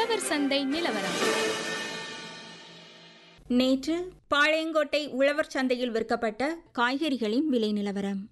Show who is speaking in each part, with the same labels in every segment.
Speaker 1: உழவர் சந்தை நிலவரம்
Speaker 2: நேற்று பாளையங்கோட்டை உழவர் சந்தையில் விற்கப்பட்ட காய்கறிகளின் விலை நிலவரம்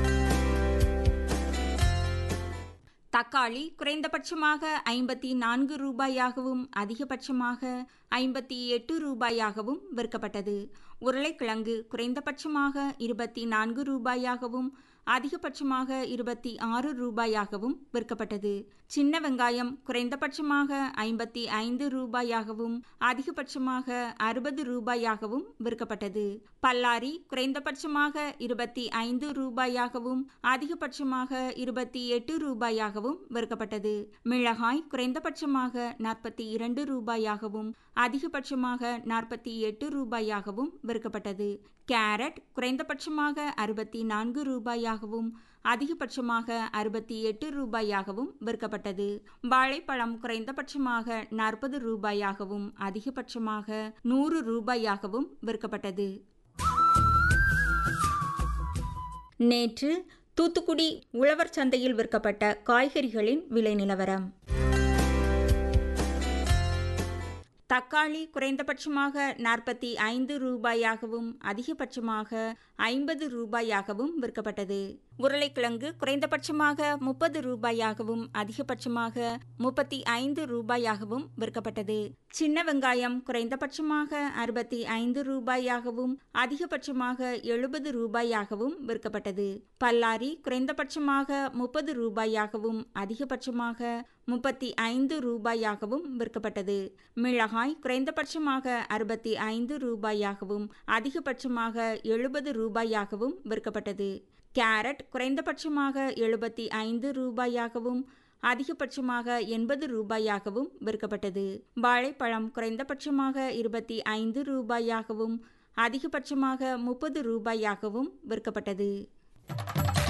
Speaker 2: தக்காளி குறைந்தபட்சமாக ஐம்பத்தி நான்கு ரூபாயாகவும் அதிகபட்சமாக ஐம்பத்தி எட்டு ரூபாயாகவும் விற்கப்பட்டது உருளைக்கிழங்கு குறைந்தபட்சமாக இருபத்தி நான்கு ரூபாயாகவும் அதிகபட்சமாக இருபத்தி ஆறு ரூபாயாகவும் விற்கப்பட்டது சின்ன வெங்காயம் குறைந்தபட்சமாக ஐம்பத்தி ஐந்து ரூபாயாகவும் அதிகபட்சமாக அறுபது ரூபாயாகவும் விற்கப்பட்டது பல்லாரி குறைந்தபட்சமாக இருபத்தி ஐந்து ரூபாயாகவும் அதிகபட்சமாக இருபத்தி எட்டு ரூபாயாகவும் விற்கப்பட்டது மிளகாய் குறைந்தபட்சமாக நாற்பத்தி இரண்டு ரூபாயாகவும் அதிகபட்சமாக நாற்பத்தி எட்டு ரூபாயாகவும் விற்கப்பட்டது கேரட் குறைந்தபட்சமாக அறுபத்தி நான்கு ரூபாயாகவும் அதிகபட்சமாக அறுபத்தி எட்டு ரூபாயாகவும் விற்கப்பட்டது வாழைப்பழம் குறைந்தபட்சமாக நாற்பது ரூபாயாகவும் அதிகபட்சமாக நூறு ரூபாயாகவும் விற்கப்பட்டது நேற்று தூத்துக்குடி உழவர் சந்தையில் விற்கப்பட்ட காய்கறிகளின் விலை நிலவரம் தக்காளி குறைந்தபட்சமாக நாற்பத்தி ஐந்து ரூபாயாகவும் அதிகபட்சமாக ஐம்பது ரூபாயாகவும் விற்கப்பட்டது உருளைக்கிழங்கு குறைந்தபட்சமாக முப்பது ரூபாயாகவும் அதிகபட்சமாக முப்பத்தி ஐந்து ரூபாயாகவும் விற்கப்பட்டது சின்ன வெங்காயம் குறைந்தபட்சமாக அறுபத்தி ஐந்து ரூபாயாகவும் அதிகபட்சமாக எழுபது ரூபாயாகவும் விற்கப்பட்டது பல்லாரி குறைந்தபட்சமாக முப்பது ரூபாயாகவும் அதிகபட்சமாக முப்பத்தி ஐந்து ரூபாயாகவும் விற்கப்பட்டது மிளகாய் குறைந்தபட்சமாக அறுபத்தி ஐந்து ரூபாயாகவும் அதிகபட்சமாக எழுபது ரூபாயாகவும் விற்கப்பட்டது கேரட் குறைந்தபட்சமாக எழுபத்தி ஐந்து ரூபாயாகவும் அதிகபட்சமாக எண்பது ரூபாயாகவும் விற்கப்பட்டது வாழைப்பழம் குறைந்தபட்சமாக இருபத்தி ஐந்து ரூபாயாகவும் அதிகபட்சமாக முப்பது ரூபாயாகவும் விற்கப்பட்டது